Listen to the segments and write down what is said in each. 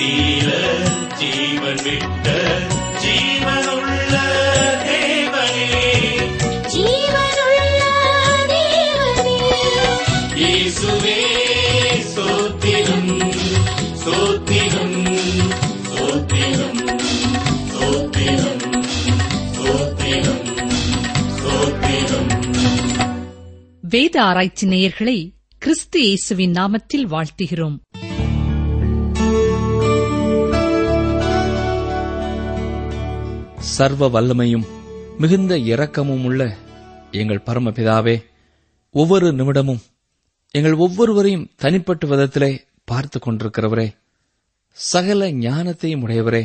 தீர ஜீவன் விட்ட ஜீவனுள்ள தேவனே ஜீவனுள்ள தேவனே இயேசுவே சோத்திரம் சோத்திரம் சோத்திரம் சோத்திரம் சோத்திரம் சோத்திரம் வேத ஆராய்ச்சி நேயர்களை கிறிஸ்து இயேசுவின் நாமத்தில் வாழ்த்துகிறோம் சர்வ வல்லமையும் மிகுந்த இரக்கமும் உள்ள எங்கள் பரமபிதாவே ஒவ்வொரு நிமிடமும் எங்கள் ஒவ்வொருவரையும் தனிப்பட்ட விதத்திலே பார்த்து கொண்டிருக்கிறவரே சகல ஞானத்தையும் உடையவரே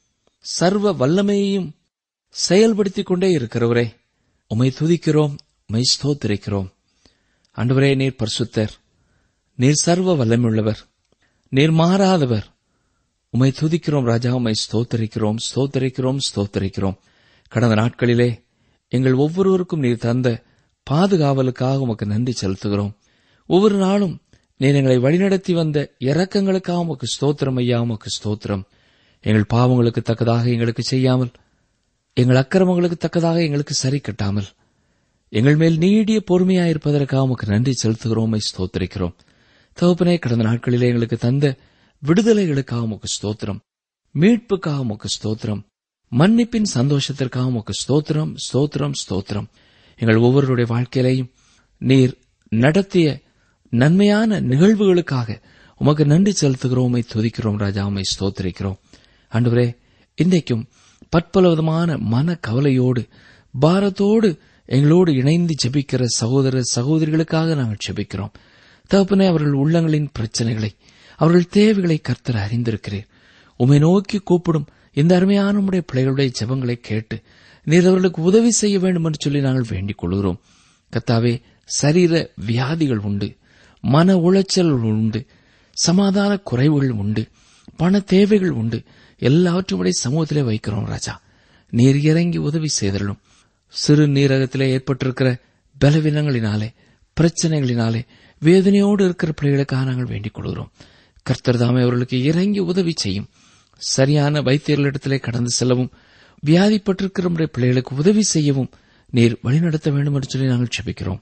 சர்வ வல்லமையையும் செயல்படுத்திக் கொண்டே இருக்கிறவரே உமை துதிக்கிறோம் உமை ஸ்தோத்திரிக்கிறோம் ஆண்டவரே நீர் பரிசுத்தர் நீர் சர்வ வல்லமையுள்ளவர் நீர் மாறாதவர் உமை துதிக்கிறோம் ராஜா உமை ஸ்தோத்தரிக்கிறோம் ஸ்தோத்தரிக்கிறோம் ஸ்தோத்தரிக்கிறோம் கடந்த நாட்களிலே எங்கள் ஒவ்வொருவருக்கும் நீர் தந்த பாதுகாவலுக்காக உமக்கு நன்றி செலுத்துகிறோம் ஒவ்வொரு நாளும் நீர் எங்களை வழிநடத்தி வந்த இரக்கங்களுக்காக உமக்கு ஸ்தோத்திரம் ஐயா உமக்கு ஸ்தோத்திரம் எங்கள் பாவங்களுக்கு தக்கதாக எங்களுக்கு செய்யாமல் எங்கள் அக்கிரமங்களுக்கு தக்கதாக எங்களுக்கு சரி கட்டாமல் எங்கள் மேல் நீடிய பொறுமையாயிருப்பதற்காக உமக்கு நன்றி செலுத்துகிறோம் உம்மை ஸ்தோத்திரிக்கிறோம் தகப்பனே கடந்த நாட்களிலே எங்களுக்கு தந்த விடுதலைகளுக்காக உமக்கு ஸ்தோத்திரம் மீட்புக்காக உமக்கு ஸ்தோத்திரம் மன்னிப்பின் சந்தோஷத்திற்காக உமக்கு ஸ்தோத்திரம் ஸ்தோத்திரம் ஸ்தோத்திரம் எங்கள் ஒவ்வொருவருடைய வாழ்க்கையிலையும் நீர் நடத்திய நன்மையான நிகழ்வுகளுக்காக உமக்கு நன்றி செலுத்துகிறோம் உம்மை துதிக்கிறோம் ராஜா உம்மை ஸ்தோத்திரிக்கிறோம் ஆண்டவரே இன்றைக்கும் பற்பல விதமான மன கவலையோடு பாரத்தோடு எங்களோடு இணைந்து ஜெபிக்கிற சகோதர சகோதரிகளுக்காக நாங்கள் ஜெபிக்கிறோம் தகப்பனே அவர்கள் உள்ளங்களின் பிரச்சனைகளை அவர்கள் தேவைகளை கர்த்தர் அறிந்திருக்கிறீர் உம்மை நோக்கி கூப்பிடும் இந்த அருமையான உம்முடைய பிள்ளைகளுடைய ஜெபங்களை கேட்டு நீர் அவர்களுக்கு உதவி செய்ய வேண்டும் என்று சொல்லி நாங்கள் வேண்டிக் கொள்கிறோம் கத்தாவே சரீர வியாதிகள் உண்டு மன உளைச்சல் உண்டு சமாதான குறைவுகள் உண்டு பண தேவைகள் உண்டு எல்லாவற்றும் உடைய சமூகத்திலே வைக்கிறோம் ராஜா நீர் இறங்கி உதவி செய்தரலும் சிறு நீரகத்திலே ஏற்பட்டிருக்கிற பலவீனங்களினாலே பிரச்சனைகளினாலே வேதனையோடு இருக்கிற பிள்ளைகளுக்காக நாங்கள் வேண்டிக் கொள்கிறோம் கர்த்தர் தாமே அவர்களுக்கு இறங்கி உதவி செய்யும் சரியான வைத்தியர்களிடத்திலே கடந்து செல்லவும் வியாதிப்பட்டிருக்கிற நம்முடைய பிள்ளைகளுக்கு உதவி செய்யவும் நீர் வழிநடத்த வேண்டும் என்று சொல்லி நாங்கள் செபிக்கிறோம்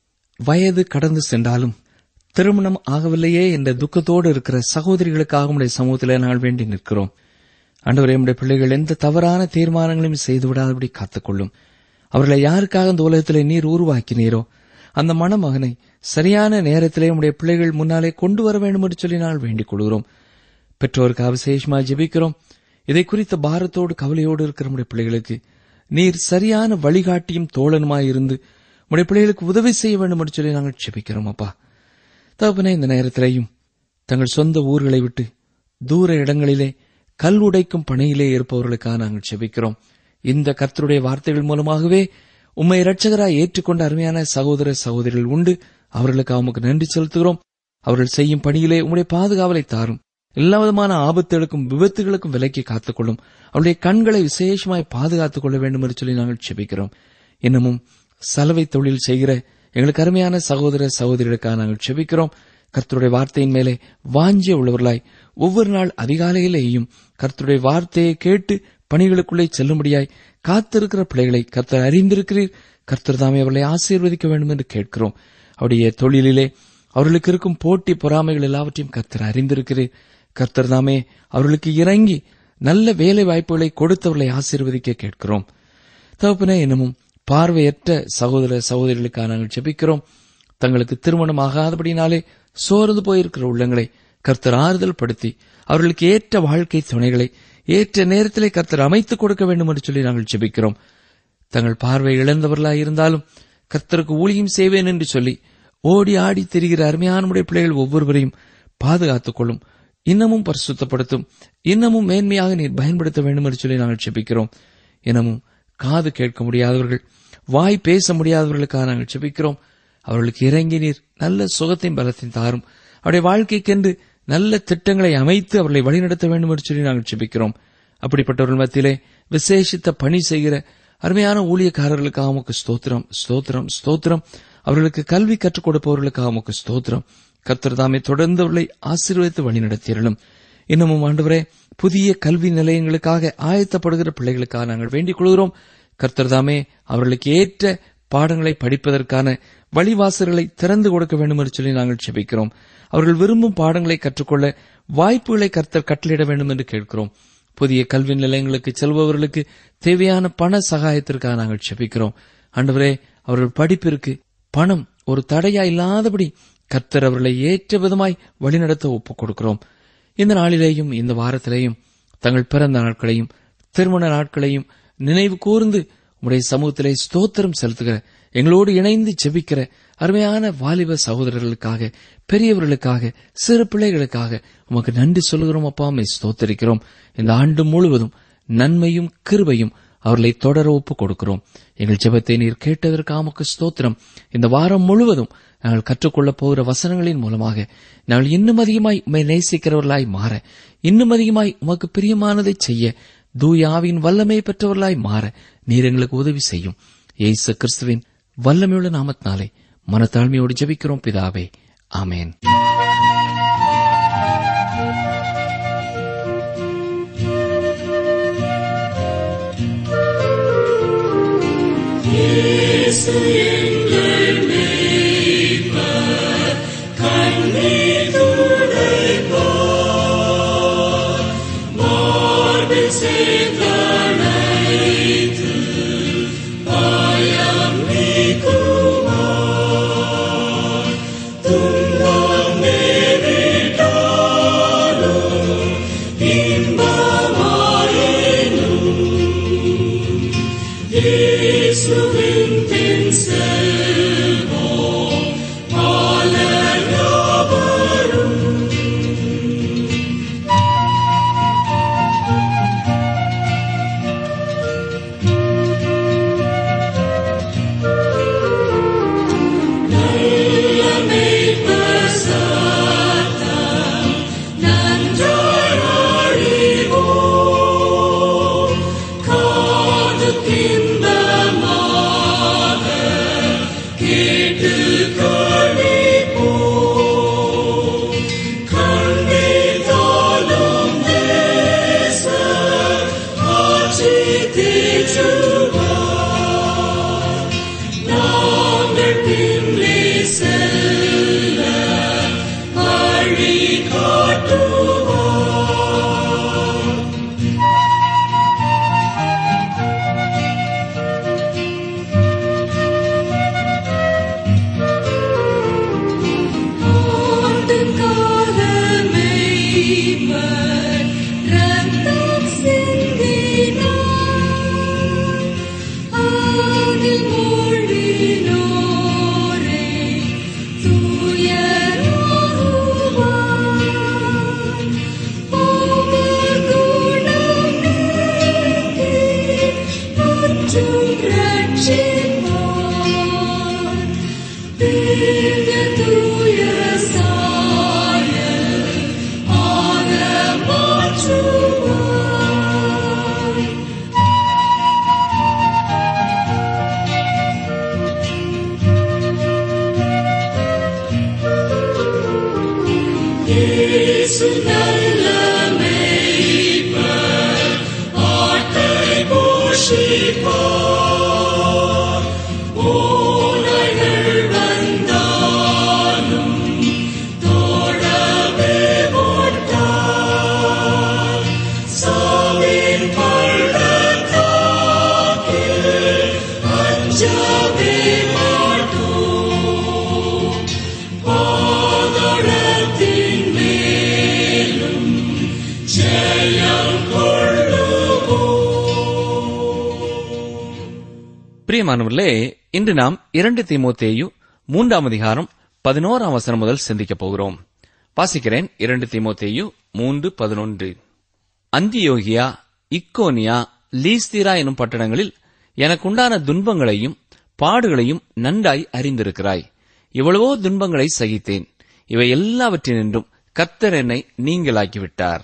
வயது கடந்து சென்றாலும் திருமணம் ஆகவில்லையே என்ற துக்கத்தோடு இருக்கிற சகோதரிகளுக்காக உடைய சமூகத்திலே நாங்கள் வேண்டி நிற்கிறோம் ஆண்டவரே நம்முடைய பிள்ளைகள் எந்த தவறான தீர்மானங்களையும் செய்துவிடாதபடி காத்துக்கொள்ளும் அவர்களை யாருக்காக இந்த உலகத்திலே நீர் உருவாக்கினீரோ அந்த மணமகனை சரியான நேரத்திலே உடைய பிள்ளைகள் முன்னாலே கொண்டு வர வேண்டும் என்று சொல்லி நாங்கள் வேண்டிக் கொள்கிறோம் பெற்றோருக்கு விசேஷமாக ஜெபிக்கிறோம் இதை குறித்த பாரத்தோடு கவலையோடு இருக்கிற நம்முடைய பிள்ளைகளுக்கு நீர் சரியான வழிகாட்டியும் தோழனுமாய் இருந்து உடைய பிள்ளைகளுக்கு உதவி செய்ய வேண்டும் என்று சொல்லி நாங்கள் ஜெபிக்கிறோம் அப்பா தகப்பனே இந்த நேரத்திலேயும் தங்கள் சொந்த ஊர்களை விட்டு தூர இடங்களிலே கல் உடைக்கும் பணியிலே இருப்பவர்களுக்காக நாங்கள் செபிக்கிறோம் இந்த கர்த்தருடைய வார்த்தைகள் மூலமாகவே உம்மை இரட்சகராய் ஏற்றுக்கொண்ட அருமையான சகோதர சகோதரிகள் உண்டு அவர்களுக்கு அவனுக்கு நன்றி செலுத்துகிறோம் அவர்கள் செய்யும் பணியிலே உம்முடைய பாதுகாவலை தாரும் எல்லா விதமான ஆபத்துகளுக்கும் விபத்துகளுக்கும் விலக்கி காத்துக்கொள்ளும் அவருடைய கண்களை விசேஷமாய் பாதுகாத்துக் கொள்ள வேண்டும் என்று சொல்லி நாங்கள் செபிக்கிறோம் இன்னமும் சலவை தொழில் செய்கிற எங்களுக்கு அருமையான சகோதர சகோதரிகளுக்காக நாங்கள் செபிக்கிறோம் கர்த்தருடைய வார்த்தையின் மேலே வாஞ்சிய உள்ளவர்களாய் ஒவ்வொரு நாள் அதிகாலையிலேயும் கர்த்தருடைய வார்த்தையை கேட்டு பணிகளுக்குள்ளே செல்லும்படியாய் காத்திருக்கிற பிள்ளைகளை கர்த்தர் அறிந்திருக்கிறீர் கர்த்தர் தாமே அவர்களை ஆசீர்வதிக்க வேண்டும் என்று கேட்கிறோம் அவருடைய தொழிலிலே அவர்களுக்கு இருக்கும் போட்டி பொறாமைகள் எல்லாவற்றையும் கர்த்தர் அறிந்திருக்கிறீர் கர்த்தர் தாமே அவர்களுக்கு இறங்கி நல்ல வேலை வாய்ப்புகளை கொடுத்தவர்களை ஆசீர்வதிக்க கேட்கிறோம் தகப்பனே இன்னமும் பார்வையற்ற சகோதர சகோதரிகளுக்காக நாங்கள் ஜெபிக்கிறோம் தங்களுக்கு திருமணம் ஆகாதபடினாலே சோர்ந்து போயிருக்கிற உள்ளங்களை கர்த்தர் ஆறுதல் படுத்தி அவர்களுக்கு ஏற்ற வாழ்க்கை துணைகளை ஏற்ற நேரத்திலே கர்த்தர் அமைத்துக் கொடுக்க வேண்டும் என்று சொல்லி நாங்கள் ஜெபிக்கிறோம் தங்கள் பார்வை இழந்தவர்களாய் இருந்தாலும் கர்த்தருக்கு ஊழியம் செய்வேன் என்று சொல்லி ஓடி ஆடி திரிகிற அருமையான உடைய பிள்ளைகள் ஒவ்வொருவரையும் பாதுகாத்துக் கொள்ளும் இன்னமும் பரிசுத்தப்படுத்தும் இன்னமும் மேன்மையாக நீர் பயன்படுத்த வேண்டும் என்று சொல்லி நாங்கள் ஜெபிக்கிறோம் இன்னமும் காது கேட்க முடியாதவர்கள் வாய் பேச முடியாதவர்களுக்காக நாங்கள் ஜெபிக்கிறோம் அவர்களுக்கு இறங்கி நீர் நல்ல சுகத்தையும் பலத்தையும் தாரும் அவருடைய வாழ்க்கைக்கென்று நல்ல திட்டங்களை அமைத்து அவர்களை வழிநடத்த வேண்டும் என்று சொல்லி நாங்கள் ஜெபிக்கிறோம் அப்படிப்பட்டவர்கள் மத்தியிலே விசேஷித்த பணி செய்கிற அருமையான ஊழியக்காரர்களுக்காக உமக்கு ஸ்தோத்திரம் ஸ்தோத்திரம் ஸ்தோத்திரம் அவர்களுக்கு கல்வி கற்றுக் கொடுப்பவர்களுக்காக உமக்கு ஸ்தோத்திரம் கர்த்தர் தாமே தொடர்ந்து அவர்களை ஆசீர்வதித்து வழிநடத்தியர்களும் இன்னமும் ஆண்டவரே புதிய கல்வி நிலையங்களுக்காக ஆயத்தப்படுகிற பிள்ளைகளுக்காக நாங்கள் வேண்டிக் கொள்கிறோம் கர்த்தர்தாமே அவர்களுக்கு ஏற்ற பாடங்களை படிப்பதற்கான வழிவாசல்களை திறந்து கொடுக்க வேண்டும் என்று சொல்லி நாங்கள் செபிக்கிறோம் அவர்கள் விரும்பும் பாடங்களை கற்றுக்கொள்ள வாய்ப்புகளை கர்த்தர் கட்டளையிட வேண்டும் என்று கேட்கிறோம் புதிய கல்வி நிலையங்களுக்கு செல்பவர்களுக்கு தேவையான பண சகாயத்திற்காக நாங்கள் செபிக்கிறோம் ஆண்டவரே அவர்கள் படிப்பிற்கு பணம் ஒரு தடையா இல்லாதபடி கர்த்தர் அவர்களை ஏற்ற விதமாய் வழிநடத்த ஒப்புக் கொடுக்கிறோம் இந்த நாளிலேயும் இந்த வாரத்திலேயும் தங்கள் பிறந்த நாட்களையும் திருமண நாட்களையும் நினைவு கூர்ந்து உம்முடைய சமூகத்திலே ஸ்தோத்திரம் செலுத்துகிற எங்களோடு இணைந்து ஜெபிக்கிற அருமையான வாலிப சகோதரர்களுக்காக பெரியவர்களுக்காக சிறு பிள்ளைகளுக்காக உமக்கு நன்றி சொல்கிறோம் அப்பா உம்மை ஸ்தோத்தரிக்கிறோம் இந்த ஆண்டு முழுவதும் நன்மையும் கிருபையும் அவர்களை தொடர ஒப்பு கொடுக்கிறோம் எங்கள் ஜெபத்தை நீர் கேட்டதற்கு உமக்கு ஸ்தோத்திரம் இந்த வாரம் முழுவதும் நாங்கள் கற்றுக்கொள்ளப் போகிற வசனங்களின் மூலமாக நாங்கள் இன்னும் அதிகமாய் உம்மை நேசிக்கிறவர்களாய் மாற இன்னும் அதிகமாய் உமக்கு பிரியமானதை செய்ய தூயாவின் வல்லமை பெற்றவர்களாய் மாற நீர் எங்களுக்கு உதவி செய்யும் இயேசு கிறிஸ்துவின் வல்லமையுள்ள நாமத்தினாலே மனத்தாழ்மையோடு ஜெபிக்கிறோம் பிதாவே ஆமென் பிரியமானவர்களே இன்று நாம் இரண்டு தீமோத்தேயு மூன்றாம் அதிகாரம் பதினோராம் வசனம் முதல் சிந்திக்கப் போகிறோம் வாசிக்கிறேன் இரண்டு தீமோத்தேயு மூன்று பதினொன்று அந்தியோகியா இக்கோனியா லீஸ்தீரா எனும் பட்டணங்களில் எனக்குண்டான துன்பங்களையும் பாடுகளையும் நன்றாய் அறிந்திருக்கிறாய் எவ்வளவோ துன்பங்களை சகித்தேன் இவை எல்லாவற்றினின்றும் கர்த்தர் என்னை நீங்களாக்கிவிட்டார்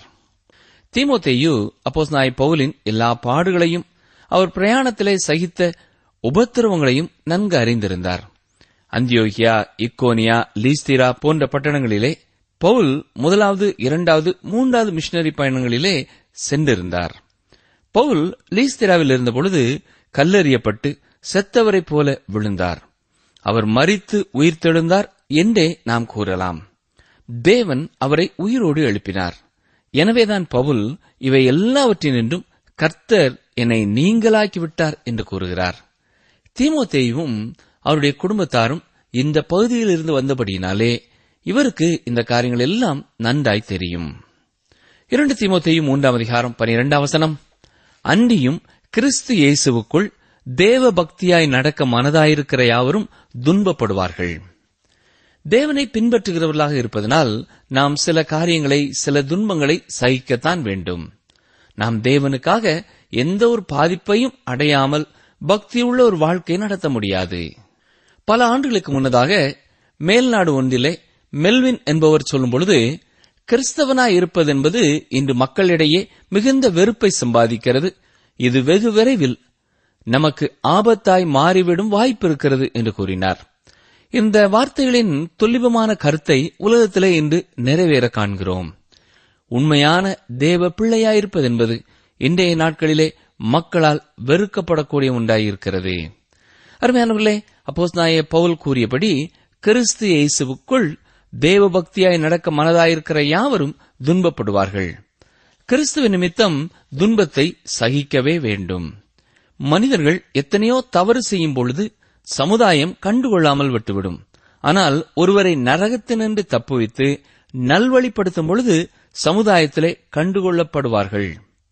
தீமோத்தேயு அப்போஸ் நாய் பவுலின் எல்லா பாடுகளையும் அவர் பிரயாணத்திலே சகித்த உபத்திரவங்களையும் நன்கு அறிந்திருந்தார் அந்தியோகியா இக்கோனியா லீஸ்திரா போன்ற பட்டணங்களிலே பவுல் முதலாவது இரண்டாவது மூன்றாவது மிஷனரி பயணங்களிலே சென்றிருந்தார் பவுல் லீஸ்திராவில் இருந்தபொழுது கல்லெறியப்பட்டு செத்தவரைப் போல விழுந்தார் அவர் மரித்து உயிர்த்தெழுந்தார் என்றே நாம் கூறலாம் தேவன் அவரை உயிரோடு எழுப்பினார் எனவேதான் பவுல் இவை எல்லாவற்றினின்றும் கர்த்தர் என்னை நீங்களாக்கி விட்டார் என்று கூறுகிறார் தீமோத்தேயுவும் அவருடைய குடும்பத்தாரும் இந்த பகுதியில் இருந்து வந்தபடியினாலே இவருக்கு இந்த காரியங்கள் எல்லாம் நன்றாய் தெரியும் இரண்டு தீமோத்தேயும் மூன்றாம் அதிகாரம் பனிரெண்டாம் வசனம் அன்றியும் கிறிஸ்து இயேசுவுக்குள் தேவ பக்தியாய் நடக்க மனதாயிருக்கிற யாவரும் துன்பப்படுவார்கள் தேவனை பின்பற்றுகிறவர்களாக இருப்பதனால் நாம் சில காரியங்களை சில துன்பங்களை சகிக்கத்தான் வேண்டும் நாம் தேவனுக்காக எந்த ஒரு பாதிப்பையும் அடையாமல் பக்தியுள்ள ஒரு வாழ்க்கை நடத்த முடியாது பல ஆண்டுகளுக்கு முன்னதாக மேல்நாடு ஒன்றிலே மெல்வின் என்பவர் சொல்லும் பொழுது கிறிஸ்தவனாய் இருப்பது என்பது இன்று மக்களிடையே மிகுந்த வெறுப்பை சம்பாதிக்கிறது இது வெகு விரைவில் நமக்கு ஆபத்தாய் மாறிவிடும் வாய்ப்பு இருக்கிறது என்று கூறினார் இந்த வார்த்தைகளின் துல்லிபமான கருத்தை உலகத்திலே இன்று நிறைவேற காண்கிறோம் உண்மையான தேவ பிள்ளையாயிருப்பது என்பது இன்றைய நாட்களிலே மக்களால் வெறுக்கப்படக்கூடிய ஒன்றாயிருக்கிறது அருமையானவர்களே அப்போஸ் நாய பவுல் கூறியபடி கிறிஸ்து இயேசுவுக்குள் தேவ பக்தியாய் நடக்க மனதாயிருக்கிற யாவரும் துன்பப்படுவார்கள் கிறிஸ்துவ நிமித்தம் துன்பத்தை சகிக்கவே வேண்டும் மனிதர்கள் எத்தனையோ தவறு செய்யும் பொழுது சமுதாயம் கண்டுகொள்ளாமல் விட்டுவிடும் ஆனால் ஒருவரை நரகத்தினின்று தப்புவித்து நல்வழிப்படுத்தும் பொழுது சமுதாயத்திலே கண்டுகொள்ளப்படுவார்கள்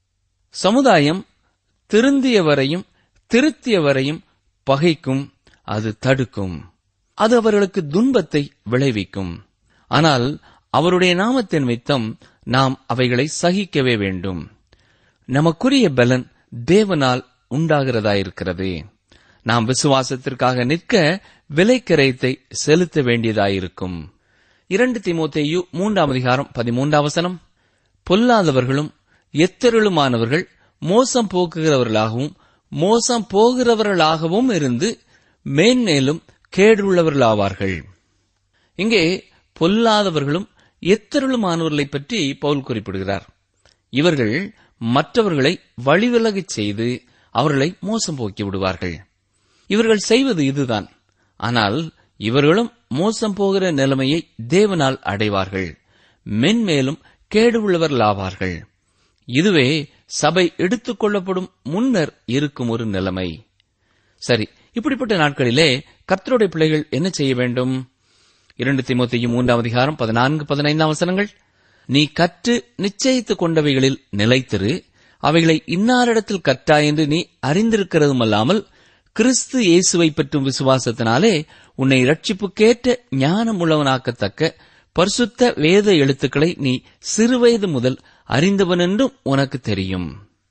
சமுதாயம் திருந்தியவரையும் திருத்தியவரையும் பகைக்கும் அது தடுக்கும் அது அவர்களுக்கு துன்பத்தை விளைவிக்கும் ஆனால் அவருடைய நாமத்தின் நிமித்தம் நாம் அவைகளை சகிக்கவே வேண்டும் நமக்குரிய பலன் தேவனால் உண்டாகிறதாயிருக்கிறது நாம் விசுவாசத்திற்காக நிற்க விலைக்கரைத்தை செலுத்த வேண்டியதாயிருக்கும் இரண்டு திமோத்தேயு மூன்றாம் அதிகாரம் பதிமூன்றாம் வசனம் பொல்லாதவர்களும் எத்தருளுமானவர்கள் மோசம் போக்குகிறவர்களாகவும் மோசம் போகிறவர்களாகவும் இருந்து மேன்மேலும் கேடுள்ளவர்களாவார்கள் இங்கே பொல்லாதவர்களும் எத்தருளுமானவர்களைப் பற்றி பவுல் குறிப்பிடுகிறார் இவர்கள் மற்றவர்களை வழிவிலகச் செய்து அவர்களை மோசம் போக்கி விடுவார்கள் இவர்கள் செய்வது இதுதான் ஆனால் இவர்களும் மோசம் போகிற நிலைமையை தேவனால் அடைவார்கள் மென்மேலும் கேடு உள்ளவர்களாவார்கள் இதுவே சபை எடுத்துக் கொள்ளப்படும் முன்னர் இருக்கும் ஒரு நிலைமை சரி இப்படிப்பட்ட நாட்களிலே கர்த்தருடைய பிள்ளைகள் என்ன செய்ய வேண்டும் இரண்டு திமுத்தையும் மூன்றாம் அதிகாரம் பதினான்கு பதினைந்தாம் வசனங்கள் நீ கற்று நிச்சயித்துக் கொண்டவைகளில் நிலைத்திரு அவைகளை இன்னாரிடத்தில் கற்றாய் என்று நீ அறிந்திருக்கிறதுமல்லாமல் கிறிஸ்து இயேசுவை பற்றும் விசுவாசத்தினாலே உன்னை ரட்சிப்புக்கேற்ற ஞானம் உள்ளவனாக்கத்தக்க பரிசுத்த வேத எழுத்துக்களை நீ சிறுவயது முதல் அறிந்தவனென்றும் உனக்கு தெரியும்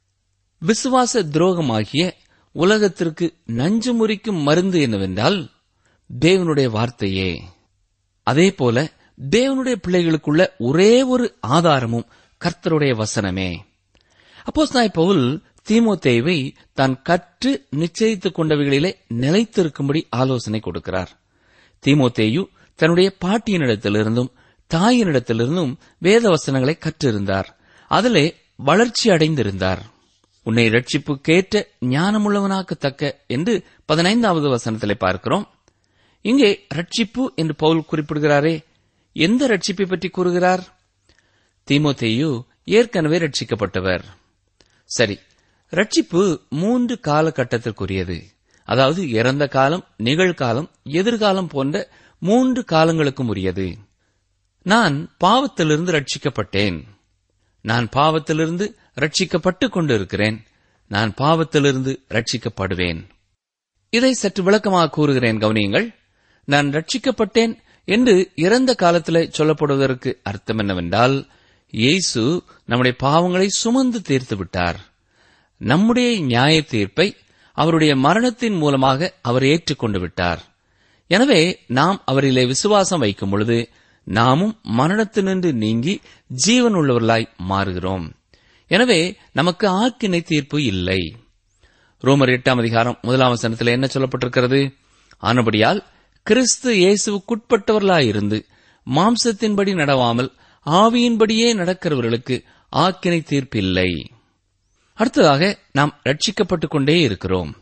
விசுவாச துரோகமாகிய உலகத்திற்கு நஞ்சு முறிக்கும் மருந்து என்னவென்றால் தேவனுடைய வார்த்தையே அதேபோல தேவனுடைய பிள்ளைகளுக்குள்ள ஒரே ஒரு ஆதாரமும் கர்த்தருடைய வசனமே அப்போஸ் நாய் பவுல் தீமோத்தேவை தான் கற்று நிச்சயித்துக் கொண்டவைகளிலே நிலைத்திருக்கும்படி ஆலோசனை கொடுக்கிறார் தீமோத்தேயு தன்னுடைய பாட்டியனிடத்திலிருந்தும் தாயினிடத்திலிருந்தும் வேத வசனங்களை கற்றிருந்தார் அதிலே வளர்ச்சி அடைந்திருந்தார் உன்னை ரட்சிப்புக்கேற்ற ஞானமுள்ளவனாக்கத்தக்க என்று பதினைந்தாவது வசனத்திலே பார்க்கிறோம் இங்கே ரட்சிப்பு என்று பவுல் குறிப்பிடுகிறாரே எந்த ரட்சிப்பை பற்றி கூறுகிறார் தீமோத்தேயு ஏற்கனவே ரட்சிக்கப்பட்டவர் சரி ரட்சிப்பு மூன்று காலகட்டத்திற்குரியது அதாவது இறந்த காலம் நிகழ்காலம் எதிர்காலம் போன்ற மூன்று காலங்களுக்கும் உரியது நான் பாவத்திலிருந்து ரட்சிக்கப்பட்டேன் நான் பாவத்திலிருந்து ரட்சிக்கப்பட்டுக் கொண்டிருக்கிறேன் நான் பாவத்திலிருந்து ரட்சிக்கப்படுவேன் இதை சற்று விளக்கமாக கூறுகிறேன் கவனியுங்கள் நான் ரட்சிக்கப்பட்டேன் என்று இறந்த காலத்தில் சொல்லப்படுவதற்கு அர்த்தம் என்னவென்றால் இயேசு நம்முடைய பாவங்களை சுமந்து தீர்த்து விட்டார் நம்முடைய நியாய தீர்ப்பை அவருடைய மரணத்தின் மூலமாக அவர் ஏற்றுக்கொண்டு விட்டார் எனவே நாம் அவரிலே விசுவாசம் வைக்கும் பொழுது நாமும் மரணத்தினின்று நீங்கி ஜீவன் உள்ளவர்களாய் மாறுகிறோம் எனவே நமக்கு ஆக்கினை தீர்ப்பு இல்லை ரோமர் எட்டாம் அதிகாரம் முதலாம் வசனத்தில் என்ன சொல்லப்பட்டிருக்கிறது ஆனபடியால் கிறிஸ்து இயேசுவுக்குட்பட்டவர்களாயிருந்து மாம்சத்தின்படி நடவாமல் ஆவியின்படியே நடக்கிறவர்களுக்கு ஆக்கினை தீர்ப்பில்லை அடுத்ததாக நாம் ரட்சிக்கப்பட்டுக் கொண்டே இருக்கிறோம்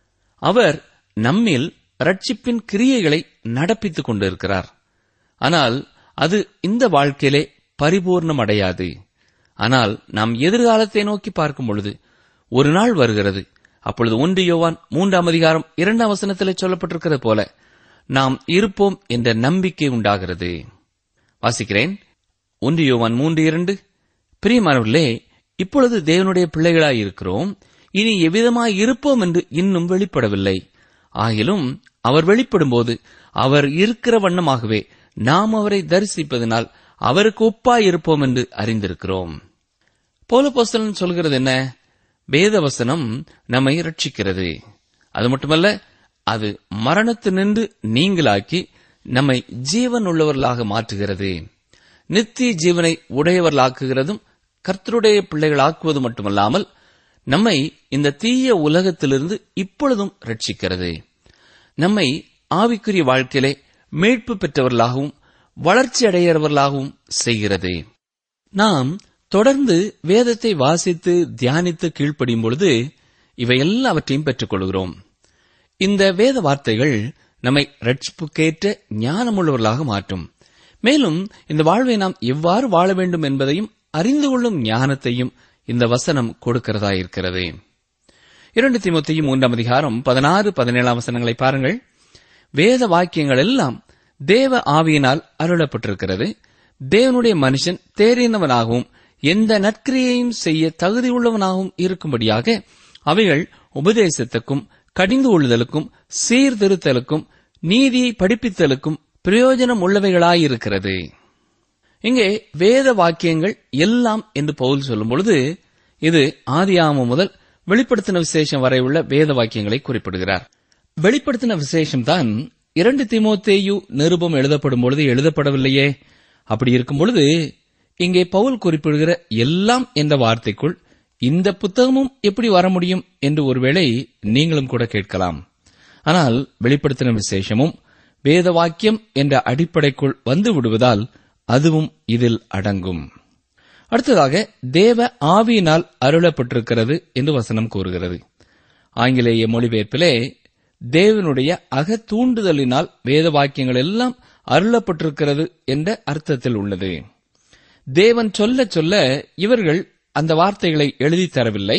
அவர் நம்மில் ரட்சிப்பின் கிரியைகளை நடப்பித்துக் கொண்டிருக்கிறார் ஆனால் அது இந்த வாழ்க்கையிலே பரிபூர்ணம் அடையாது ஆனால் நாம் எதிர்காலத்தை நோக்கி பார்க்கும் பொழுது ஒரு நாள் வருகிறது அப்பொழுது ஒன்று யோவான் மூன்றாம் அதிகாரம் இரண்டாம் வசனத்திலே சொல்லப்பட்டிருக்கிறது போல நாம் இருப்போம் என்ற நம்பிக்கை உண்டாகிறது வாசிக்கிறேன் ஒன்று யோவான் மூன்று இரண்டு பிரியமானவர்களே இப்பொழுது தேவனுடைய பிள்ளைகளாய் இருக்கிறோம் இனி எவ்விதமாய் இருப்போம் என்று இன்னும் வெளிப்படவில்லை ஆகிலும் அவர் வெளிப்படும்போது அவர் இருக்கிற வண்ணமாகவே நாம் அவரை தரிசிப்பதனால் அவருக்கு ஒப்பாய் இருப்போம் என்று அறிந்திருக்கிறோம் பௌலபோஸ்தலன் சொல்கிறது என்ன வேதவசனம் நம்மை ரட்சிக்கிறது அது மட்டுமல்ல அது மரணத்தினின்று நீங்களாக்கி நம்மை ஜீவன் உள்ளவர்களாக மாற்றுகிறது நித்திய ஜீவனை உடையவர்களாக்குகிறதும் கர்த்தருடைய பிள்ளைகளாக்குவது மட்டுமல்லாமல் நம்மை இந்த தீய உலகத்திலிருந்து இப்பொழுதும் ரட்சிக்கிறது நம்மை ஆவிக்குரிய வாழ்க்கையிலே மீட்பு பெற்றவர்களாகவும் வளர்ச்சி அடைகிறவர்களாகவும் செய்கிறது நாம் தொடர்ந்து வேதத்தை வாசித்து தியானித்து கீழ்ப்படியும் பொழுது இவை எல்லாவற்றையும் பெற்றுக்கொள்கிறோம் இந்த வேத வார்த்தைகள் நம்மை ரட்சிப்புக்கேற்ற ஞானமுள்ளவர்களாக மாற்றும் மேலும் இந்த வாழ்வை நாம் எவ்வாறு வாழ வேண்டும் என்பதையும் அறிந்து கொள்ளும் ஞானத்தையும் இந்த வசனம் கொடுக்கிறதா இருக்கிறது இரண்டு திமுத்தையும் மூன்றாம் அதிகாரம் பதினாறு பதினேழாம் வசனங்களை பாருங்கள் வேத வாக்கியங்கள் எல்லாம் தேவ ஆவியினால் அருளப்பட்டிருக்கிறது தேவனுடைய மனுஷன் தேறினவனாகவும் எந்த நற்கிரியையும் செய்ய தகுதியுள்ளவனாகவும் இருக்கும்படியாக அவைகள் உபதேசத்துக்கும் கடிந்து கொள்ளுதலுக்கும் சீர்திருத்தலுக்கும் நீதியை படிப்பித்தலுக்கும் பிரயோஜனம் உள்ளவைகளாயிருக்கிறது இங்கே வேத வாக்கியங்கள் எல்லாம் என்று பவுல் சொல்லும் பொழுது இது ஆதியாமம் முதல் வெளிப்படுத்தின விசேஷம் வரை உள்ள வேத வாக்கியங்களை குறிப்பிடுகிறார் வெளிப்படுத்தின விசேஷம் தான் இரண்டு திமோத்தேயு நிருபம் எழுதப்படும் பொழுது எழுதப்படவில்லையே அப்படி இருக்கும் பொழுது இங்கே பவுல் குறிப்பிடுகிற எல்லாம் என்ற வார்த்தைக்குள் இந்த புத்தகமும் எப்படி வர முடியும் என்று ஒருவேளை நீங்களும் கூட கேட்கலாம் ஆனால் வெளிப்படுத்தின விசேஷமும் வேத வாக்கியம் என்ற அடிப்படைக்குள் வந்து விடுவதால் அதுவும் இதில் அடங்கும் அடுத்ததாக தேவ ஆவியினால் அருளப்பட்டிருக்கிறது என்று வசனம் கூறுகிறது ஆங்கிலேய மொழிபெயர்ப்பிலே தேவனுடைய அக தூண்டுதலினால் வேத வாக்கியங்கள் எல்லாம் அருளப்பட்டிருக்கிறது என்ற அர்த்தத்தில் உள்ளது தேவன் சொல்ல சொல்ல இவர்கள் அந்த வார்த்தைகளை எழுதித் தரவில்லை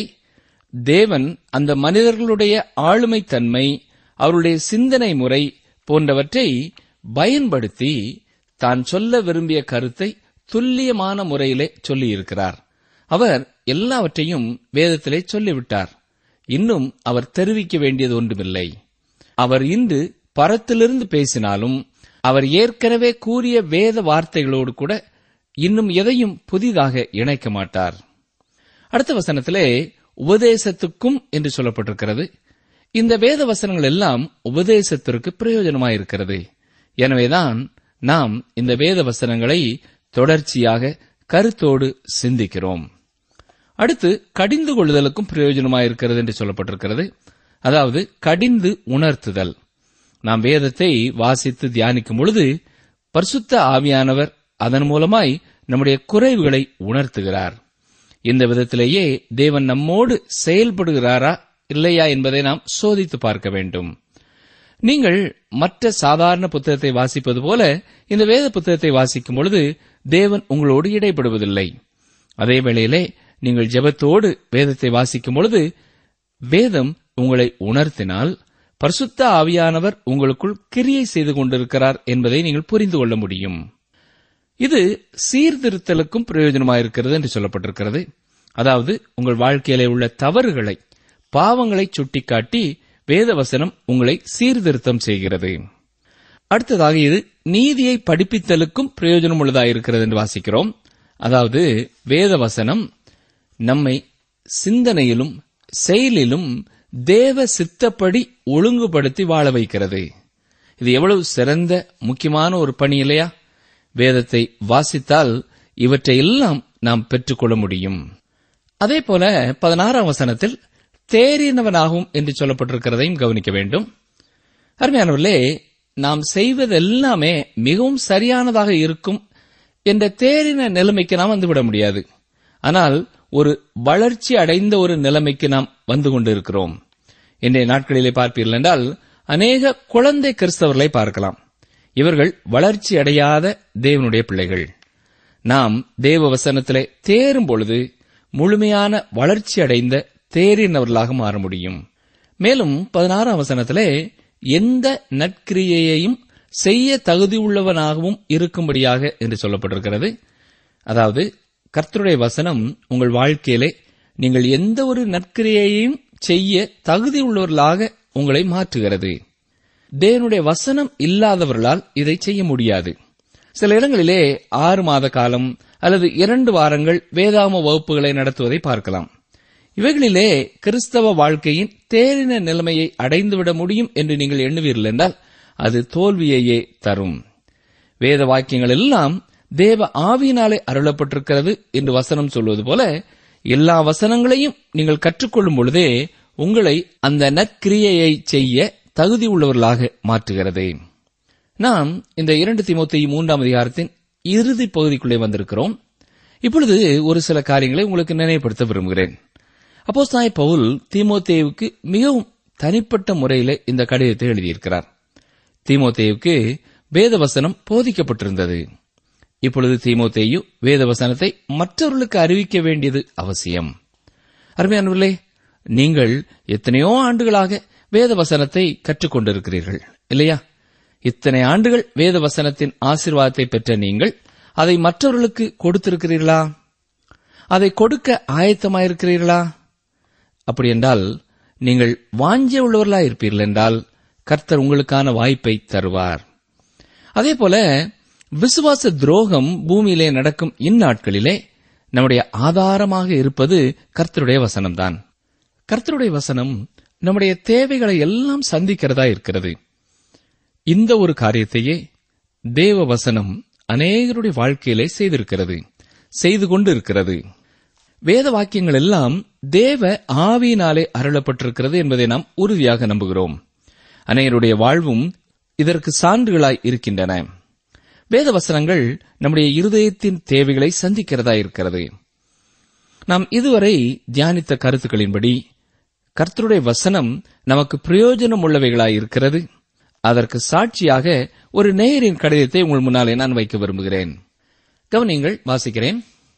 தேவன் அந்த மனிதர்களுடைய ஆளுமை தன்மை அவருடைய சிந்தனை முறை போன்றவற்றை பயன்படுத்தி தான் சொல்ல விரும்பிய கருத்தை துல்லியமான முறையிலே சொல்லியிருக்கிறார் அவர் எல்லாவற்றையும் வேதத்திலே சொல்லிவிட்டார் இன்னும் அவர் தெரிவிக்க வேண்டியது ஒன்றுமில்லை அவர் இன்று பரத்திலிருந்து பேசினாலும் அவர் ஏற்கனவே கூறிய வேத வார்த்தைகளோடு கூட இன்னும் எதையும் புதிதாக இணைக்க மாட்டார் அடுத்த வசனத்திலே உபதேசத்துக்கும் என்று சொல்லப்பட்டிருக்கிறது இந்த வேத வசனங்கள் எல்லாம் உபதேசத்திற்கு பிரயோஜனமாயிருக்கிறது எனவேதான் நாம் இந்த வேத வசனங்களை தொடர்ச்சியாக கருத்தோடு சிந்திக்கிறோம் அடுத்து கடிந்து கொள்ளுதலுக்கும் பிரயோஜனமாயிருக்கிறது என்று சொல்லப்பட்டிருக்கிறது அதாவது கடிந்து உணர்த்துதல் நாம் வேதத்தை வாசித்து தியானிக்கும் பொழுது பரிசுத்த ஆவியானவர் அதன் மூலமாய் நம்முடைய குறைவுகளை உணர்த்துகிறார் இந்த விதத்திலேயே தேவன் நம்மோடு செயல்படுகிறாரா இல்லையா என்பதை நாம் சோதித்து பார்க்க வேண்டும் நீங்கள் மற்ற சாதாரண புத்தகத்தை வாசிப்பது போல இந்த வேத புத்தகத்தை வாசிக்கும் பொழுது தேவன் உங்களோடு இடைப்படுவதில்லை அதே வேளையிலே நீங்கள் ஜெபத்தோடு வேதத்தை வாசிக்கும் பொழுது வேதம் உங்களை உணர்த்தினால் பரிசுத்த ஆவியானவர் உங்களுக்குள் கிரியை செய்து கொண்டிருக்கிறார் என்பதை நீங்கள் புரிந்து கொள்ள முடியும் இது சீர்திருத்தலுக்கும் பிரயோஜனமாயிருக்கிறது என்று சொல்லப்பட்டிருக்கிறது அதாவது உங்கள் வாழ்க்கையிலே உள்ள தவறுகளை பாவங்களை சுட்டிக்காட்டி வேதவசனம் உங்களை சீர்திருத்தம் செய்கிறது அடுத்ததாக இது நீதியை படிப்பித்தலுக்கும் பிரயோஜனம் உள்ளதாயிருக்கிறது என்று வாசிக்கிறோம் அதாவது வேதவசனம் நம்மை சிந்தனையிலும் செயலிலும் தேவ சித்தப்படி ஒழுங்குபடுத்தி வாழ வைக்கிறது இது எவ்வளவு சிறந்த முக்கியமான ஒரு பணி இல்லையா வேதத்தை வாசித்தால் இவற்றை எல்லாம் நாம் பெற்றுக்கொள்ள முடியும் அதே போல பதினாறாம் வசனத்தில் தேறினவனாகும் என்று சொல்லப்பட்டிருக்கிறதையும் கவனிக்க வேண்டும் அருமையானவர்களே நாம் செய்வதெல்லாமே மிகவும் சரியானதாக இருக்கும் என்ற தேறின நிலைமைக்கு நாம் வந்துவிட முடியாது ஆனால் ஒரு வளர்ச்சி அடைந்த ஒரு நிலைமைக்கு நாம் வந்து கொண்டிருக்கிறோம் இன்றைய நாட்களிலே பார்ப்பீர்கள் என்றால் அநேக குழந்தை கிறிஸ்தவர்களை பார்க்கலாம் இவர்கள் வளர்ச்சி அடையாத தேவனுடைய பிள்ளைகள் நாம் தேவ வசனத்திலே தேரும் பொழுது முழுமையான வளர்ச்சி அடைந்த தேறினவர்களாக மாற முடியும் மேலும் பதினாறாம் வசனத்திலே எந்த நற்கிரியையையும் செய்ய தகுதியுள்ளவனாகவும் இருக்கும்படியாக என்று சொல்லப்பட்டிருக்கிறது அதாவது கர்த்தருடைய வசனம் உங்கள் வாழ்க்கையிலே நீங்கள் எந்த ஒரு நற்கிரியையையும் செய்ய தகுதியுள்ளவர்களாக உங்களை மாற்றுகிறது தேவனுடைய வசனம் இல்லாதவர்களால் இதை செய்ய முடியாது சில இடங்களிலே ஆறு மாத காலம் அல்லது இரண்டு வாரங்கள் வேதாம வகுப்புகளை நடத்துவதை பார்க்கலாம் இவைகளிலே கிறிஸ்தவ வாழ்க்கையின் தேறின நிலைமையை அடைந்துவிட முடியும் என்று நீங்கள் எண்ணுவீர்கள் என்றால் அது தோல்வியையே தரும் வேத வாக்கியங்கள் எல்லாம் தேவ ஆவியினாலே அருளப்பட்டிருக்கிறது என்று வசனம் சொல்வது போல எல்லா வசனங்களையும் நீங்கள் கற்றுக்கொள்ளும் பொழுதே உங்களை அந்த நற்கிரியையை செய்ய தகுதி உள்ளவர்களாக மாற்றுகிறது நாம் இந்த இரண்டு திமுத்தி மூன்றாம் அதிகாரத்தின் இறுதி பகுதிக்குள்ளே வந்திருக்கிறோம் இப்பொழுது ஒரு சில காரியங்களை உங்களுக்கு நினைவுபடுத்த விரும்புகிறேன் அப்போஸ் நாய் பவுல் தீமோத்தேவுக்கு மிகவும் தனிப்பட்ட முறையில் இந்த கடிதத்தை எழுதியிருக்கிறார் தீமோத்தேவுக்கு வேதவசனம் போதிக்கப்பட்டிருந்தது இப்பொழுது தீமோத்தேயு வேதவசனத்தை மற்றவர்களுக்கு அறிவிக்க வேண்டியது அவசியம் அருமையானவர்களே நீங்கள் எத்தனையோ ஆண்டுகளாக வேதவசனத்தை கற்றுக்கொண்டிருக்கிறீர்கள் இல்லையா இத்தனை ஆண்டுகள் வேதவசனத்தின் ஆசீர்வாதத்தை பெற்ற நீங்கள் அதை மற்றவர்களுக்கு கொடுத்திருக்கிறீர்களா அதை கொடுக்க ஆயத்தமாயிருக்கிறீர்களா அப்படி என்றால் நீங்கள் வாஞ்ச உள்ளவர்களா இருப்பீர்கள் என்றால் கர்த்தர் உங்களுக்கான வாய்ப்பை தருவார் அதே போல விசுவாச துரோகம் பூமியிலே நடக்கும் இந்நாட்களிலே நம்முடைய ஆதாரமாக இருப்பது கர்த்தருடைய வசனம்தான் கர்த்தருடைய வசனம் நம்முடைய தேவைகளை எல்லாம் சந்திக்கிறதா இருக்கிறது இந்த ஒரு காரியத்தையே தேவ வசனம் அநேகருடைய வாழ்க்கையிலே செய்திருக்கிறது செய்து கொண்டு இருக்கிறது வேத வாக்கியங்கள் எல்லாம் தேவ ஆவியினாலே அருளப்பட்டிருக்கிறது என்பதை நாம் உறுதியாக நம்புகிறோம் அநேகருடைய வாழ்வும் இதற்கு சான்றுகளாய் இருக்கின்றன வேத வசனங்கள் நம்முடைய இருதயத்தின் தேவைகளை சந்திக்கிறதா இருக்கிறது நாம் இதுவரை தியானித்த கருத்துக்களின்படி கர்த்தருடைய வசனம் நமக்கு பிரயோஜனம் உள்ளவைகளாய் இருக்கிறது அதற்கு சாட்சியாக ஒரு நேயரின் கடிதத்தை உங்கள் முன்னாலே நான் வைக்க விரும்புகிறேன் கவனிங்கள் வாசிக்கிறேன்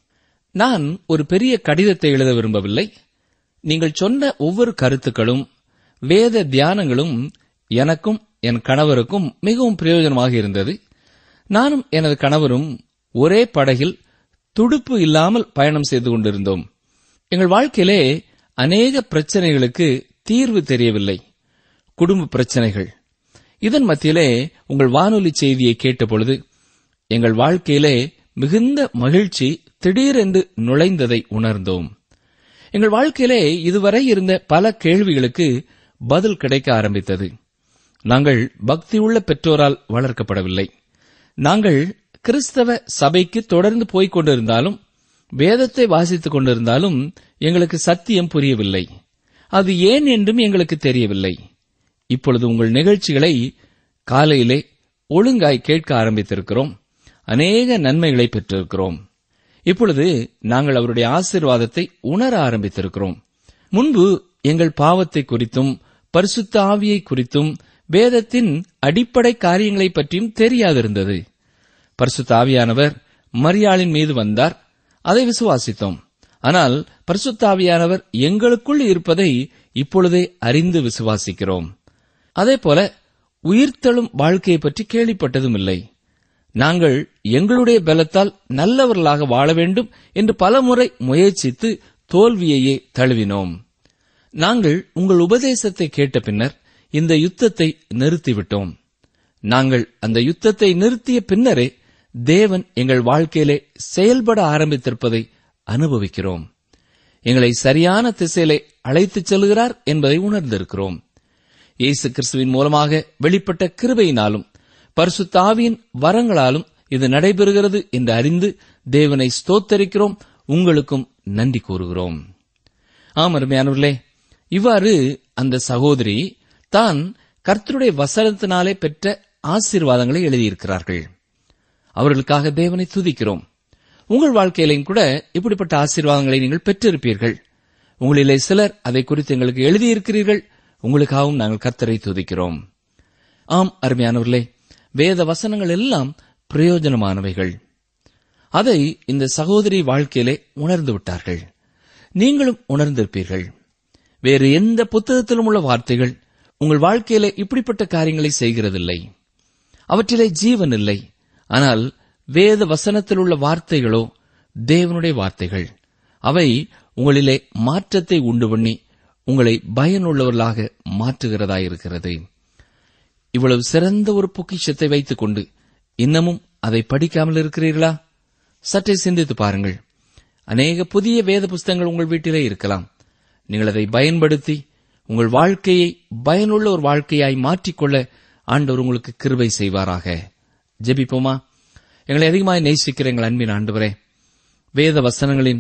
நான் ஒரு பெரிய கடிதத்தை எழுத விரும்பவில்லை நீங்கள் சொன்ன ஒவ்வொரு கருத்துக்களும் வேத தியானங்களும் எனக்கும் என் கணவருக்கும் மிகவும் பிரயோஜனமாக இருந்தது நானும் எனது கணவரும் ஒரே படகில் துடுப்பு இல்லாமல் பயணம் செய்து கொண்டிருந்தோம் எங்கள் வாழ்க்கையிலே அநேக பிரச்சனைகளுக்கு தீர்வு தெரியவில்லை குடும்ப பிரச்சனைகள் இதன் மத்தியிலே உங்கள் வானொலி செய்தியை கேட்டபொழுது எங்கள் வாழ்க்கையிலே மிகுந்த மகிழ்ச்சி திடீரென்று நுழைந்ததை உணர்ந்தோம் எங்கள் வாழ்க்கையிலே இதுவரை இருந்த பல கேள்விகளுக்கு பதில் கிடைக்க ஆரம்பித்தது நாங்கள் பக்தியுள்ள பெற்றோரால் வளர்க்கப்படவில்லை நாங்கள் கிறிஸ்தவ சபைக்கு தொடர்ந்து போய்க் கொண்டிருந்தாலும் வேதத்தை வாசித்துக் கொண்டிருந்தாலும் எங்களுக்கு சத்தியம் புரியவில்லை அது ஏன் என்றும் எங்களுக்கு தெரியவில்லை இப்பொழுது உங்கள் நிகழ்ச்சிகளை காலையிலே ஒழுங்காய் கேட்க ஆரம்பித்திருக்கிறோம் அநேக நன்மைகளை பெற்றிருக்கிறோம் இப்பொழுது நாங்கள் அவருடைய ஆசீர்வாதத்தை உணர ஆரம்பித்திருக்கிறோம் முன்பு எங்கள் பாவத்தை குறித்தும் பரிசுத்த ஆவியை குறித்தும் வேதத்தின் அடிப்படை காரியங்களை பற்றியும் தெரியாதிருந்தது பரிசுத்த ஆவியானவர் மரியாளின் மீது வந்தார் அதை விசுவாசித்தோம் ஆனால் பரிசுத்த ஆவியானவர் எங்களுக்குள் இருப்பதை இப்பொழுதே அறிந்து விசுவாசிக்கிறோம் அதேபோல உயிர்த்தெழும் வாழ்க்கையை பற்றி கேள்விப்பட்டதும் இல்லை நாங்கள் எங்களுடைய பலத்தால் நல்லவர்களாக வாழ வேண்டும் என்று பலமுறை முயற்சித்து தோல்வியையே தழுவினோம் நாங்கள் உங்கள் உபதேசத்தை கேட்ட பின்னர் இந்த யுத்தத்தை நிறுத்திவிட்டோம் நாங்கள் அந்த யுத்தத்தை நிறுத்திய பின்னரே தேவன் எங்கள் வாழ்க்கையிலே செயல்பட ஆரம்பித்திருப்பதை அனுபவிக்கிறோம் எங்களை சரியான திசையிலே அழைத்துச் செல்கிறார் என்பதை உணர்ந்திருக்கிறோம் இயேசு கிறிஸ்துவின் மூலமாக வெளிப்பட்ட கிருபையினாலும் பரிசுத்த ஆவியின் வரங்களாலும் இது நடைபெறுகிறது என்று அறிந்து தேவனை ஸ்தோத்தரிக்கிறோம் உங்களுக்கும் நன்றி கூறுகிறோம் ஆம் அருமையானவர்களே இவ்வாறு அந்த சகோதரி தான் கர்த்தருடைய வசனத்தினாலே பெற்ற ஆசீர்வாதங்களை எழுதியிருக்கிறார்கள் அவர்களுக்காக தேவனை துதிக்கிறோம் உங்கள் வாழ்க்கையிலும் கூட இப்படிப்பட்ட ஆசீர்வாதங்களை நீங்கள் பெற்றிருப்பீர்கள் உங்களிலே சிலர் அதை குறித்து எங்களுக்கு எழுதியிருக்கிறீர்கள் உங்களுக்காகவும் நாங்கள் கர்த்தரை துதிக்கிறோம் ஆம் அருமையானவர்களே வேத வசனங்கள் எல்லாம் பிரயோஜனமானவைகள் அதை இந்த சகோதரி வாழ்க்கையிலே உணர்ந்து விட்டார்கள் நீங்களும் உணர்ந்திருப்பீர்கள் வேறு எந்த புத்தகத்திலும் உள்ள வார்த்தைகள் உங்கள் வாழ்க்கையிலே இப்படிப்பட்ட காரியங்களை செய்கிறதில்லை அவற்றிலே ஜீவன் இல்லை ஆனால் வேத வசனத்தில் உள்ள வார்த்தைகளோ தேவனுடைய வார்த்தைகள் அவை உங்களிலே மாற்றத்தை உண்டு பண்ணி உங்களை பயனுள்ளவர்களாக மாற்றுகிறதாயிருக்கிறது இவ்வளவு சிறந்த ஒரு பொக்கிஷத்தை வைத்துக் கொண்டு இன்னமும் அதை படிக்காமல் இருக்கிறீர்களா சற்றே சிந்தித்து பாருங்கள் அநேக புதிய வேத புஸ்தகங்கள் உங்கள் வீட்டிலே இருக்கலாம் நீங்கள் அதை பயன்படுத்தி உங்கள் வாழ்க்கையை பயனுள்ள ஒரு வாழ்க்கையாய் மாற்றிக்கொள்ள ஆண்டவர் உங்களுக்கு கிருபை செய்வாராக ஜெபிப்போமா எங்களை அதிகமாய் நேசிக்கிற எங்கள் அன்பின் ஆண்டவரே வேத வசனங்களின்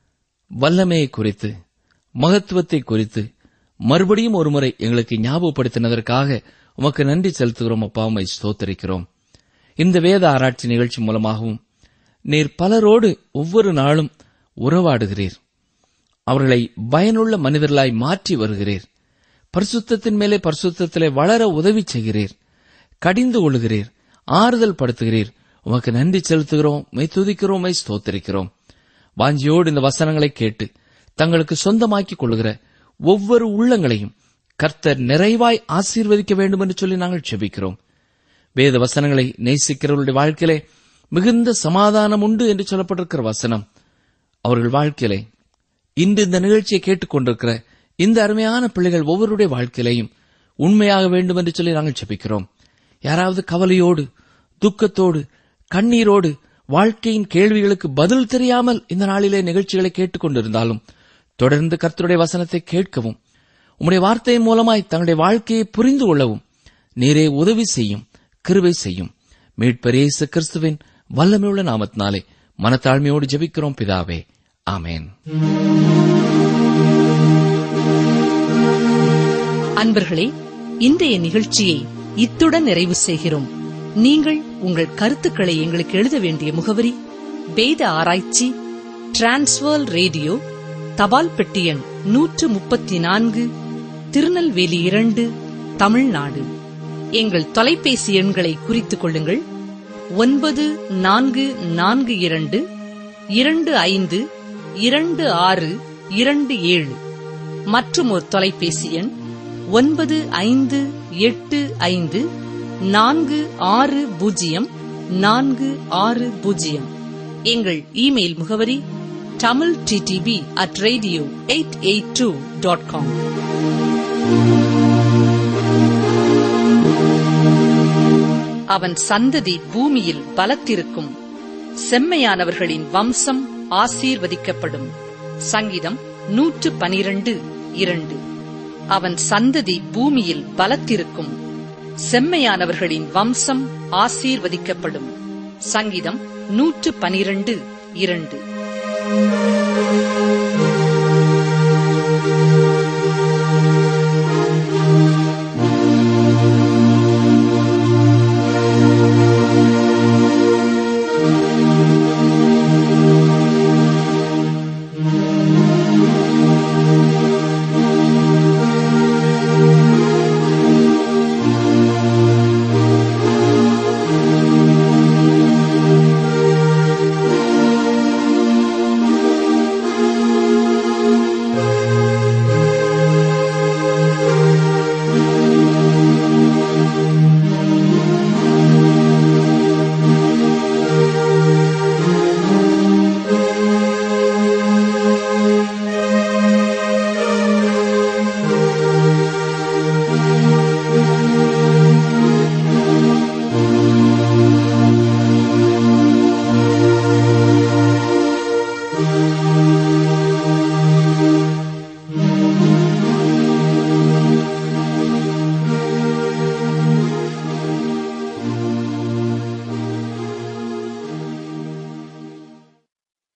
வல்லமையை குறித்து மகத்துவத்தை குறித்து மறுபடியும் ஒருமுறை எங்களுக்கு ஞாபகப்படுத்தினதற்காக உமக்கு நன்றி செலுத்துகிறோம் அப்பா உம்மை ஸ்தோத்தரிக்கிறோம் இந்த வேத ஆராய்ச்சி நிகழ்ச்சி மூலமாகவும் நீர் பலரோடு ஒவ்வொரு நாளும் உறவாடுகிறீர் அவர்களை பயனுள்ள மனிதர்களாய் மாற்றி வருகிறீர் பரிசுத்தத்தின் மேலே பரிசுத்தத்திலே வளர உதவி செய்கிறீர் கடிந்து கொள்கிறீர் ஆறுதல் படுத்துகிறீர் உமக்கு நன்றி செலுத்துகிறோம் மை துதிக்கிறோம் மை ஸ்தோத்தரிக்கிறோம் வாஞ்சியோடு இந்த வசனங்களை கேட்டு தங்களுக்கு சொந்தமாக்கிக் கொள்கிற ஒவ்வொரு உள்ளங்களையும் கர்த்தர் நிறைவாய் ஆசீர்வதிக்க வேண்டும் என்று சொல்லி நாங்கள் செபிக்கிறோம் வேத வசனங்களை நேசிக்கிறவர்களுடைய வாழ்க்கையிலே மிகுந்த சமாதானம் உண்டு என்று சொல்லப்பட்டிருக்கிற வசனம் அவர்கள் வாழ்க்கையிலே இன்று இந்த நிகழ்ச்சியை கேட்டுக்கொண்டிருக்கிற இந்த அருமையான பிள்ளைகள் ஒவ்வொருடைய வாழ்க்கையிலையும் உண்மையாக வேண்டும் என்று சொல்லி நாங்கள் செபிக்கிறோம் யாராவது கவலையோடு துக்கத்தோடு கண்ணீரோடு வாழ்க்கையின் கேள்விகளுக்கு பதில் தெரியாமல் இந்த நாளிலே நிகழ்ச்சிகளை கேட்டுக்கொண்டிருந்தாலும் தொடர்ந்து கர்த்தருடைய வசனத்தை கேட்கவும் உம்முடைய வார்த்தையின் மூலமாய் தங்களுடைய வாழ்க்கையை புரிந்து கொள்ளவும் நீரே உதவி செய்யும் கிருபை செய்யும் மீட்பரேசு கிறிஸ்துவின் வல்லமையுள்ள நாமத்தினாலே மனத்தாழ்மையோடு ஜெபிக்கிறோம் பிதாவே ஆமேன் அன்பர்களே இன்றைய நிகழ்ச்சியை இத்துடன் நிறைவு செய்கிறோம் நீங்கள் உங்கள் கருத்துக்களை எங்களுக்கு எழுத வேண்டிய முகவரி வேத ஆராய்ச்சி டிரான்ஸ்வர் ரேடியோ தபால் பெட்டி எண் நூற்று முப்பத்தி நான்கு திருநெல்வேலி இரண்டு தமிழ்நாடு எங்கள் தொலைபேசி எண்களை குறித்துக் கொள்ளுங்கள் ஒன்பது நான்கு நான்கு இரண்டு இரண்டு ஐந்து இரண்டு ஆறு இரண்டு ஏழு மற்றும் ஒரு தொலைபேசி எண் ஒன்பது ஐந்து எட்டு ஐந்து நான்கு ஆறு பூஜ்ஜியம் நான்கு ஆறு பூஜ்ஜியம் எங்கள் இமெயில் முகவரி Tamil DTP at radio eight eight two dot com அவன் சந்ததி பூமியில் பலத்திருக்கும் செம்மையானவர்களின் வம்சம் ஆசீர்வதிக்கப்படும் சங்கீதம் நூற்று பனிரண்டு இரண்டு அவன் சந்ததி பூமியில் பலத்திருக்கும் செம்மையானவர்களின் வம்சம் ஆசீர்வதிக்கப்படும் சங்கீதம் நூற்று பனிரண்டு இரண்டு